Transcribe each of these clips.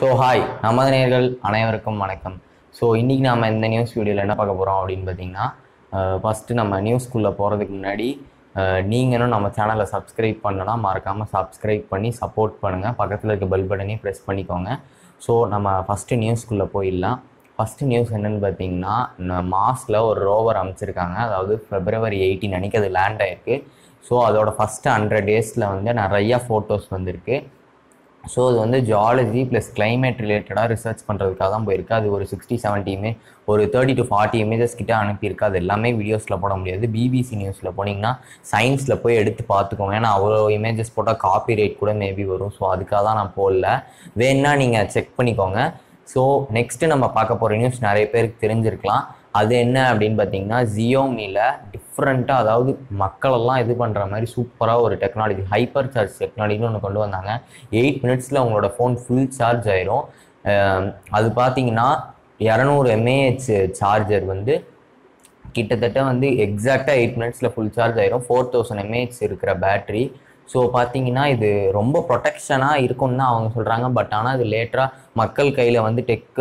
so hi நமது நேயர்கள் அனைவருக்கும் வணக்கம் ஸோ இன்றைக்கி நாம் இந்த நியூஸ் வீடியோவில் என்ன பார்க்க போகிறோம் அப்படின்னு பார்த்தீங்கன்னா ஃபஸ்ட்டு நம்ம நியூஸ்குள்ளே போகிறதுக்கு முன்னாடி அஹ், நீங்களும் நம்ம சேனலை சப்ஸ்கிரைப் பண்ணனா மறக்காமல் சப்ஸ்கிரைப் பண்ணி சப்போர்ட் பண்ணுங்கள் பக்கத்தில் இருக்க பெல் பட்டனையும் ப்ரெஸ் பண்ணிக்கோங்க ஸோ நம்ம ஃபஸ்ட்டு நியூஸ்குள்ளே போயிடலாம் ஃபஸ்ட்டு நியூஸ் என்னன்னு பார்த்தீங்கன்னா மாஸில் ஒரு ரோவர் அமைச்சிருக்காங்க அதாவது ஃபெப்ரவரி எயிட்டீன் அன்றைக்கி அது லேண்ட் ஆயிருக்கு ஸோ அதோட ஃபஸ்ட்டு ஹண்ட்ரட் டேஸில் வந்து நிறையா ஃபோட்டோஸ் வந்திருக்கு ஸோ அது வந்து ஜாலஜி ப்ளஸ் climate ரிலேட்டடாக ரிசர்ச் பண்ணுறதுக்காக தான் போயிருக்கு அது ஒரு சிக்ஸ்டி செவன்ட்டியுமே ஒரு தேர்ட்டி டு ஃபார்ட்டி இமேஜஸ் கிட்ட அனுப்பியிருக்கு அது எல்லாமே வீடியோஸில் போட முடியாது பிபிசி நியூஸில் போனீங்கன்னா சயின்ஸில் போய் எடுத்து பார்த்துக்கோங்க ஏன்னா அவ்வளோ இமேஜஸ் போட்டால் காப்பி ரேட் கூட மேபி வரும் ஸோ அதுக்காக தான் நான் போடல வேணா நீங்கள் செக் பண்ணிக்கோங்க ஸோ நெக்ஸ்ட்டு நம்ம பார்க்க போகிற நியூஸ் நிறைய பேருக்கு தெரிஞ்சிருக்கலாம் அது என்ன அப்படின்னு பார்த்தீங்கன்னா ஜியோமியில் டிஃப்ரெண்ட்டாக அதாவது மக்களெல்லாம் இது பண்ணுற மாதிரி சூப்பராக ஒரு டெக்னாலஜி ஹைப்பர் சார்ஜ் டெக்னாலஜின்னு ஒன்று கொண்டு வந்தாங்க எயிட் மினிட்ஸில் உங்களோட ஃபோன் ஃபுல் சார்ஜ் ஆயிரும் அஹ் அது பார்த்தீங்கன்னா இரநூறு எம்ஏஹெச் சார்ஜர் வந்து கிட்டத்தட்ட வந்து எக்ஸாக்டாக எயிட் மினிட்ஸில் ஃபுல் சார்ஜ் ஆயிரும் ஃபோர் தௌசண்ட் எம்ஏஹெச் இருக்கிற பேட்டரி ஸோ பார்த்தீங்கன்னா இது ரொம்ப ப்ரொடெக்ஷனாக இருக்கும்னு தான் அவங்க சொல்கிறாங்க பட் ஆனால் இது லேட்டராக மக்கள் கையில் வந்து டெக்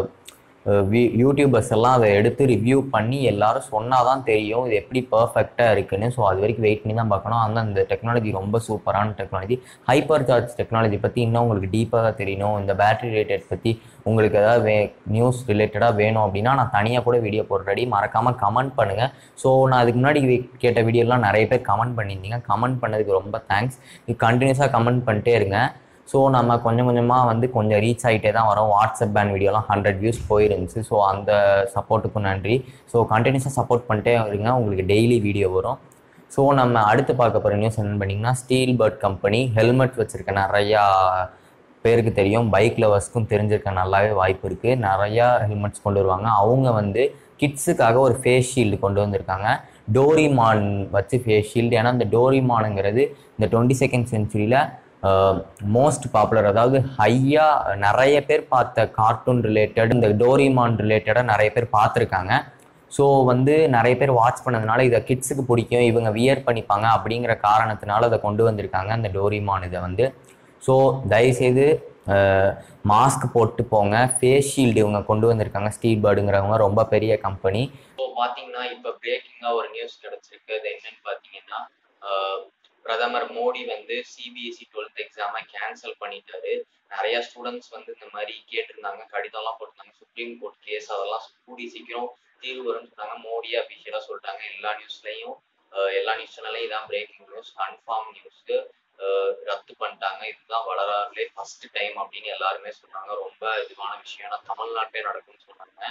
யூடியூபர்ஸ் எல்லாம் அதை எடுத்து ரிவ்யூ பண்ணி எல்லாரும் சொன்னால் தான் தெரியும் இது எப்படி பர்ஃபெக்டாக இருக்குன்னு ஸோ அது வரைக்கும் வெயிட் பண்ணி தான் பார்க்கணும் அந்த அந்த டெக்னாலஜி ரொம்ப சூப்பரான டெக்னாலஜி ஹைப்பர் சார்ஜ் டெக்னாலஜி பற்றி இன்னும் உங்களுக்கு டீப்பாக தெரியணும் இந்த பேட்டரி ரிலேட்டட் பற்றி உங்களுக்கு ஏதாவது வே நியூஸ் ரிலேட்டடாக வேணும் அப்படின்னா நான் தனியாக கூட வீடியோ போடுறடி மறக்காமல் கமெண்ட் பண்ணுங்கள் ஸோ நான் அதுக்கு முன்னாடி வி- கேட்ட வீடியோலாம் நிறைய பேர் கமெண்ட் பண்ணியிருந்தீங்க கமெண்ட் பண்ணதுக்கு ரொம்ப தேங்க்ஸ் இது கண்டினியூஸாக கமெண்ட் பண்ணிட்டே இருங்க ஸோ நம்ம கொஞ்சம் கொஞ்சமாக வந்து கொஞ்சம் ரீச் ஆகிட்டே தான் வரோம் வாட்ஸ்அப் பேன் வீடியோலாம் ஹண்ட்ரட் வியூஸ் போயிருந்துச்சு ஸோ அந்த சப்போர்ட்டுக்கும் நன்றி ஸோ கண்டினியூஸாக சப்போர்ட் பண்ணிட்டே இருங்க உங்களுக்கு டெய்லி வீடியோ வரும் ஸோ நம்ம அடுத்து பார்க்க போகிற நியூஸ் என்னன்னு பார்த்தீங்கன்னா ஸ்டீல் பேர்ட் கம்பெனி ஹெல்மெட் வச்சுருக்க நிறையா பேருக்கு தெரியும் பைக் லவர்ஸ்க்கும் தெரிஞ்சிருக்க நல்லாவே வாய்ப்பு இருக்குது நிறையா ஹெல்மெட்ஸ் கொண்டு வருவாங்க அவங்க வந்து கிட்ஸுக்காக ஒரு ஃபேஸ் ஷீல்டு கொண்டு வந்திருக்காங்க டோரிமான் வச்சு ஃபேஸ் ஷீல்டு ஏன்னா இந்த டோரிமானுங்கிறது இந்த டுவெண்ட்டி செகண்ட் செஞ்சுரியில் மோஸ்ட் பாப்புலர் அதாவது ஹையாக நிறைய பேர் பார்த்த கார்ட்டூன் ரிலேட்டட் இந்த டோரிமான் ரிலேட்டடாக நிறைய பேர் பார்த்துருக்காங்க ஸோ வந்து நிறைய பேர் வாட்ச் பண்ணதுனால இதை கிட்ஸுக்கு பிடிக்கும் இவங்க வியர் பண்ணிப்பாங்க அப்படிங்கிற காரணத்தினால அதை கொண்டு வந்திருக்காங்க அந்த டோரிமான் இதை வந்து ஸோ தயவுசெய்து மாஸ்க் போட்டு போங்க ஃபேஸ் ஷீல்டு இவங்க கொண்டு வந்திருக்காங்க ஸ்டீல் பேர்டுங்கிறவங்க ரொம்ப பெரிய கம்பெனி ஸோ பார்த்தீங்கன்னா இப்போ பிரேக்கிங்காக ஒரு நியூஸ் கிடச்சிருக்கு அது என்னன்னு பார்த்தீங்கன்னா பிரதமர் மோடி வந்து சிபிஎஸ்சி டுவெல்த் எக்ஸாமை கேன்சல் பண்ணிட்டாரு நிறைய ஸ்டூடெண்ட்ஸ் வந்து இந்த மாதிரி கேட்டிருந்தாங்க கடிதம்லாம் போட்டிருந்தாங்க சுப்ரீம் கோர்ட் கேஸ் அதெல்லாம் கூடி சீக்கிரம் தீர்வு வரும்னு சொன்னாங்க மோடி அபிஷியலாக சொல்லிட்டாங்க எல்லா நியூஸ்லையும் எல்லா நியூஸ் சேனல்லையும் இதான் பிரேக்கிங் நியூஸ் கன்ஃபார்ம் நியூஸ்க்கு ரத்து பண்ணிட்டாங்க இதுதான் வளராலே ஃபர்ஸ்ட் டைம் அப்படின்னு எல்லாருமே சொன்னாங்க ரொம்ப இதுவான விஷயம் ஏன்னா தமிழ்நாட்டிலே நடக்கும்னு சொன்னாங்க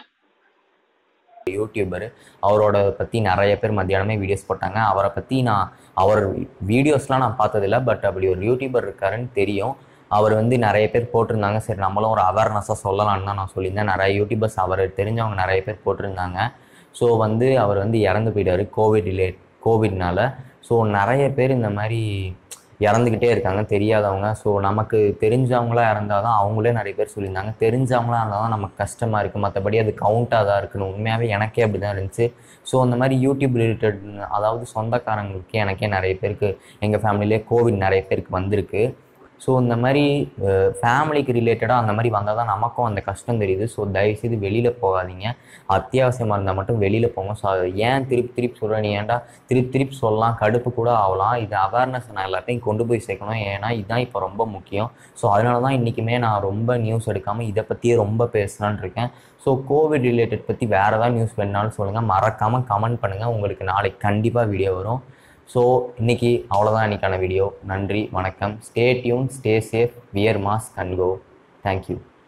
யூடியூபர் அவரோட பற்றி நிறைய பேர் மத்தியானமே வீடியோஸ் போட்டாங்க அவரை பற்றி நான் அவர் வீடியோஸ்லாம் நான் பார்த்ததில்ல பட் அப்படி ஒரு யூடியூபர் இருக்காருன்னு தெரியும் அவர் வந்து நிறைய பேர் போட்டிருந்தாங்க சரி நம்மளும் ஒரு அவேர்னஸாக சொல்லலாம்னு தான் நான் சொல்லியிருந்தேன் நிறைய யூடியூபர்ஸ் அவர் தெரிஞ்சவங்க நிறைய பேர் போட்டிருந்தாங்க ஸோ வந்து அவர் வந்து இறந்து போயிட்டாரு கோவிட் ரிலேட் கோவிட்னால ஸோ நிறைய பேர் இந்த மாதிரி இறந்துக்கிட்டே இருக்காங்க தெரியாதவங்க ஸோ நமக்கு தெரிஞ்சவங்களா இருந்தால் தான் அவங்களே நிறைய பேர் சொல்லியிருந்தாங்க தெரிஞ்சவங்களா இருந்தால் தான் நமக்கு கஷ்டமாக இருக்குது மற்றபடி அது கவுண்ட்டாக தான் இருக்குன்னு உண்மையாகவே எனக்கே அப்படி தான் இருந்துச்சு ஸோ அந்த மாதிரி யூடியூப் ரிலேட்டட் அதாவது சொந்தக்காரங்களுக்கு எனக்கே நிறைய பேருக்கு எங்கள் ஃபேமிலியிலே கோவிட் நிறைய பேருக்கு வந்திருக்கு ஸோ இந்த மாதிரி ஃபேமிலிக்கு ரிலேட்டடாக அந்த மாதிரி வந்தால் தான் நமக்கும் அந்த கஷ்டம் தெரியுது ஸோ தயவுசெய்து வெளியில் போகாதீங்க அத்தியாவசியமாக இருந்தால் மட்டும் வெளியில் போங்க ஸோ அதை ஏன் திருப்பி திருப்பி சொல்கிறேன் நீ ஏன்டா திருப்பி திருப்பி சொல்லலாம் கடுப்பு கூட ஆகலாம் இது அவேர்னஸ் நான் எல்லாத்தையும் கொண்டு போய் சேர்க்கணும் ஏன்னா இதுதான் இப்போ ரொம்ப முக்கியம் ஸோ அதனால தான் இன்றைக்குமே நான் ரொம்ப நியூஸ் எடுக்காமல் இதை பற்றியே ரொம்ப பேசலான்னு இருக்கேன் ஸோ கோவிட் ரிலேட்டட் பற்றி வேறு ஏதாவது நியூஸ் வேணுனாலும் சொல்லுங்கள் மறக்காமல் கமெண்ட் பண்ணுங்கள் உங்களுக்கு நாளைக்கு கண்டிப்பாக வீடியோ வரும் ஸோ இன்னைக்கு அவ்வளோதான் இன்னைக்கான வீடியோ நன்றி வணக்கம் stay tune stay safe wear mask and go thank you